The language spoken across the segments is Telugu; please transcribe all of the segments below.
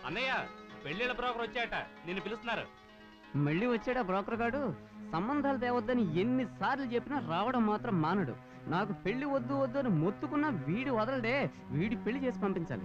అన్నయ్య పెళ్ళిళ్ళ బ్రోకర్ వచ్చాట నిన్ను పిలుస్తున్నారు మళ్ళీ వచ్చాడా బ్రోకర్ గాడు సంబంధాలు తేవద్దని ఎన్నిసార్లు చెప్పినా రావడం మాత్రం మానడు నాకు పెళ్లి వద్దు వద్దు అని మొత్తుకున్నా వీడి వదలడే వీడి పెళ్లి చేసి పంపించాలి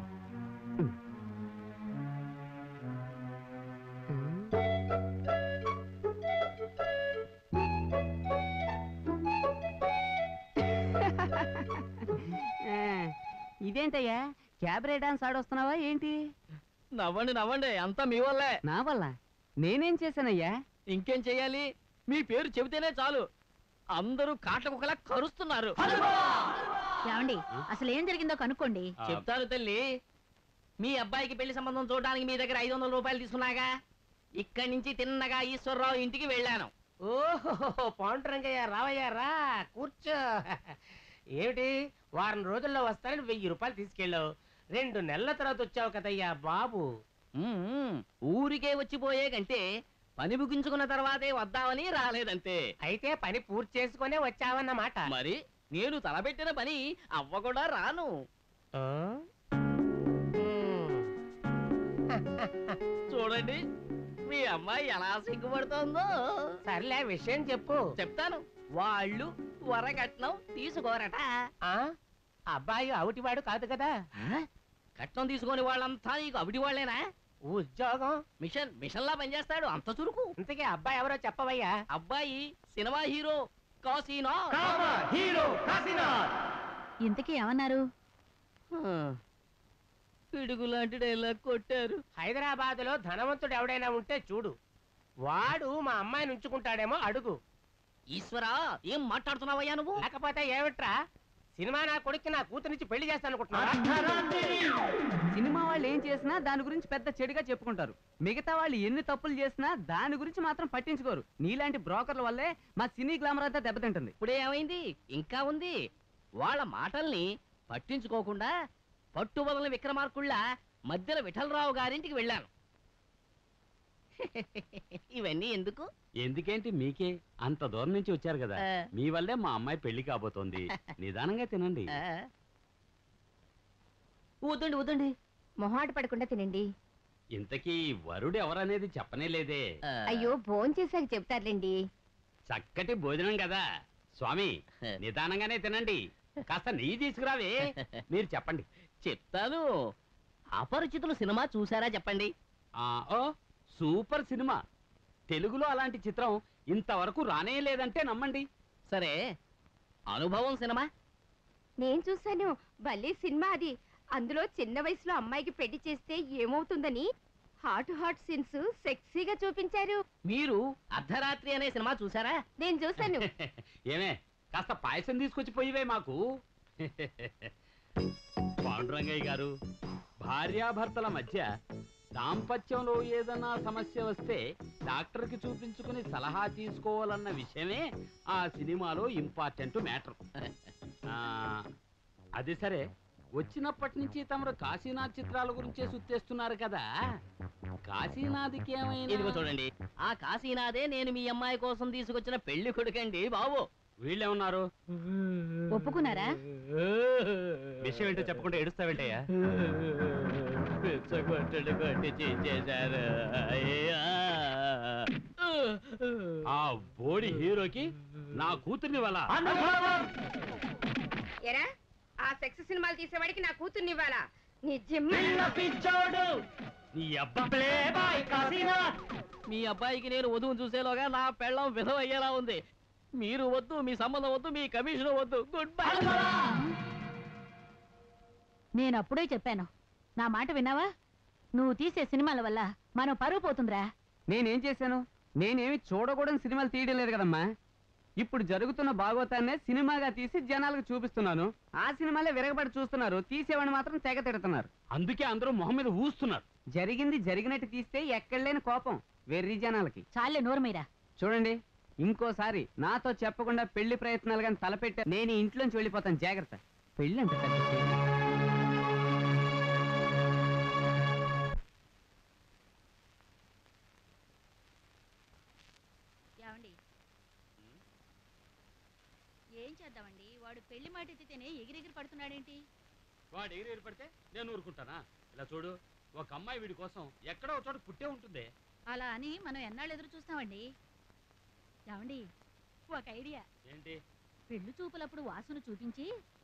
ఆ, ఇదేంటయ్యా క్యాబరే డాన్స్ ఆడొస్తున్నావా ఏంటి నవ్వండి నవ్వండి అంతా మీ వల్లే నా వల్ల నేనేం చేశానయ్యా ఇంకేం చెయ్యాలి మీ పేరు చెబితేనే చాలు అందరూ కాటకుకలా కరుస్తున్నారు ఏమండి అసలు ఏం జరిగిందో కనుక్కోండి ఆ, చెప్తాను తల్లి మీ అబ్బాయికి పెళ్లి సంబంధం చూడడానికి మీ దగ్గర ఐదు వందల రూపాయలు తీసుకున్నాగా ఇక్కడి నుంచి తిన్నగా ఈశ్వరరావు ఇంటికి వెళ్ళాను ఓహో పాండురంగయ్య రావయ్యా రా కూర్చో ఏమిటి వారం రోజుల్లో వస్తానని వెయ్యి రూపాయలు తీసుకెళ్ళావు రెండు నెలల తర్వాత వచ్చావు కదయ్యా బాబు మ్మ్. ఊరికే వచ్చిపోయే కంటే పని ముగించుకున్న తర్వాతే వద్దామని రాలేదంతే అయితే పని పూర్తి చేసుకునే వచ్చావన్నమాట మరి నేను తలపెట్టిన పని అవ్వకుండా రాను ఆ? ఉమ్, చూడండి మీ అమ్మాయి ఎలా సిగ్గుపడుతోందో సర్లే విషయం చెప్పు చెప్తాను వాళ్ళు వరకట్నం తీసుకోరట ఆ అబ్బాయి అవుటివాడు కాదు కదా ఆ? కట్నం తీసుకొని వాళ్ళంతా నీకు అవిటి వాళ్ళేనా ఉద్యోగం మిషన్ మిషన్ లా పనిచేస్తాడు అంత చురుకు ఇంతకీ అబ్బాయి ఎవరో చెప్పవయ్యా అబ్బాయి సినిమా హీరో కాసీనా ఇంతకీ ఏమన్నారు పిడుగు లాంటి డైలాగ్ కొట్టారు హైదరాబాద్ లో ధనవంతుడు ఎవడైనా ఉంటే చూడు వాడు మా అమ్మాయిని ఉంచుకుంటాడేమో అడుగు ఈశ్వరా ఏం మాట్లాడుతున్నావయ్యా నువ్వు లేకపోతే ఏమిట్రా సినిమా నా కొడుక్కి నా కూతురిచ్చి పెళ్లి చేస్తాను అనుకుంటున్నా సినిమా వాళ్ళు ఏం చేసినా దాని గురించి పెద్ద చెడుగా చెప్పుకుంటారు మిగతా వాళ్ళు ఎన్ని తప్పులు చేసినా దాని గురించి మాత్రం పట్టించుకోరు నీలాంటి బ్రోకర్ల వల్లే మా సినీ గ్లామర్ అంతా దెబ్బతింటుంది ఇప్పుడే ఏమైంది ఇంకా ఉంది వాళ్ళ మాటల్ని పట్టించుకోకుండా పట్టుబదలని విక్రమార్కుళ్ళ మధ్యలో విఠలరావు గారింటికి వెళ్ళాను ఇవన్నీ ఎందుకు ఎందుకేంటి మీకే అంత దూరం నుంచి వచ్చారు కదా ఆ. మీ వల్లే మా అమ్మాయి పెళ్లి కాబోతోంది నిదానంగా తినండి ఆ, వద్దండి వద్దండి మొహాట పడకుండా తినండి ఇంతకీ వరుడు ఎవరనేది చెప్పనే లేదే ఆ. అయ్యో భోన్ చేశాక చెప్తారులేండి చక్కటి భోజనం కదా స్వామి నిదానంగానే తినండి కాస్త నెయ్యి తీసుకురావే మీరు చెప్పండి చెప్తాను అపరిచితులు సినిమా చూసారా చెప్పండి ఆ, ఓ సూపర్ సినిమా తెలుగులో అలాంటి చిత్రం ఇంతవరకు రానే లేదంటే నమ్మండి సరే అనుభవం సినిమా నేను చూశాను భలే సినిమా అది అందులో చిన్న వయసులో అమ్మాయికి పెళ్లి చేస్తే ఏమవుతుందని హాట్ హాట్ సీన్స్ సెక్సీగా చూపించారు మీరు అర్ధరాత్రి అనే సినిమా చూసారా నేను చూశాను ఏమే కాస్త పాయసం తీసుకొచ్చి పోయివే మాకు పాండురంగయ్య గారు భార్యాభర్తల మధ్య దాంపత్యంలో ఏదైనా సమస్య వస్తే డాక్టర్కి చూపించుకుని సలహా తీసుకోవాలన్న విషయమే ఆ సినిమాలో ఇంపార్టెంట్ మ్యాటర్ అది సరే వచ్చినప్పటి నుంచి తమరు కాశీనాథ్ చిత్రాల గురించే సుత్తేస్తున్నారు కదా కాశీనాథ్కి ఇదిగో ఏమైనా చూడండి ఆ కాశీనాథే నేను మీ అమ్మాయి కోసం తీసుకొచ్చిన పెళ్లి కొడుకండి బాబు వీళ్ళేమన్నారు ఒప్పుకున్నారా విషయం ఏంటో చెప్పకుండా ఏడుస్తావేంటయ్యా పిచ్చగొట్టుడు కొట్టి చేసేశారు అయ్యా. ఆ బోడి హీరోకి నా కూతుర్ని వల్ల ఎరా ఆ సెక్స్ సినిమాలు తీసేవాడికి నా కూతుర్ని ఇవ్వాలా నీ జిమ్ నీ అబ్బా మీ అబ్బాయికి నేను వధువు చూసేలోగా నా పెళ్ళం విధవ అయ్యేలా ఉంది మీరు వద్దు మీ సంబంధం వద్దు మీ కమిషన్ వద్దు గుడ్ బై నేను అప్పుడే చెప్పాను నా మాట విన్నావా నువ్వు తీసే సినిమాల వల్ల మనం పరువు పోతుందిరా నేనేం చేశాను నేనేమి చూడకూడని సినిమాలు తీయడం లేదు కదమ్మా ఇప్పుడు జరుగుతున్న భాగవతాన్నే సినిమాగా తీసి జనాలకు చూపిస్తున్నాను ఆ సినిమాలే విరగబడి చూస్తున్నారు తీసేవాడిని మాత్రం తెగ తిడుతున్నారు అందుకే అందరూ మొహం మీద ఊస్తున్నారు జరిగింది జరిగినట్టు తీస్తే ఎక్కడలేని కోపం వెర్రి జనాలకి చాలే నోరు మీరా చూడండి ఇంకోసారి నాతో చెప్పకుండా పెళ్లి ప్రయత్నాలు కానీ తలపెట్టా నేను ఈ ఇంట్లోంచి వెళ్ళిపోతాను జాగ్రత్త పెళ్లి అంటే పెద్ద చేయను. ఏమండి ఏం చేద్దామండి వాడు పెళ్లి మాట ఎత్తితేనే ఎగిరెగిరి పడుతున్నాడేంటి వాడు ఎగిరి పడితే నేను ఊరుకుంటానా ఇలా చూడు ఒక అమ్మాయి వీడి కోసం ఎక్కడో ఒక చోట పుట్టే ఉంటుంది అలా అని మనం ఎన్నాళ్ళు ఎదురు చూస్తామండి ఏమండి ఒక ఐడియా ఏంటి పెళ్లి చూపులప్పుడు వాసును చూపించి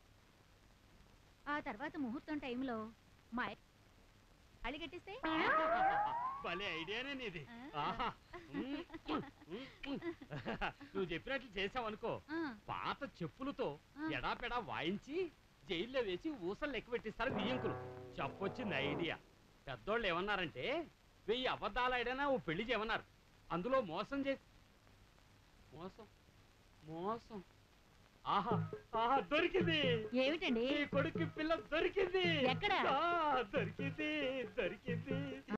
ఆ తర్వాత ముహూర్తం టైంలో మా అడిగట్టిస్తే భలే ఐడియానే నీది ఆ. ఆహా. ఉమ్, ఉమ్, ఉమ్. నువ్వు చెప్పినట్లు చేసావనుకో ఆ, పాత చెప్పులతో ఆ. ఎడాపెడా వాయించి జైల్లో వేసి ఊసలు లెక్క పెట్టిస్తారు బియ్యంకులు చెప్పొచ్చింది ఐడియా పెద్దోళ్ళు ఏమన్నారంటే వెయ్యి అబద్ధాలు ఆడినా ఓ పెళ్లి చేయమన్నారు అందులో మోసం చేసి మోసం మోసం ఆహా ఆహా దొరికింది ఏమిటండి నీ కొడుకు పిల్ల దొరికింది ఎక్కడ? ఆ, దొరికింది దొరికింది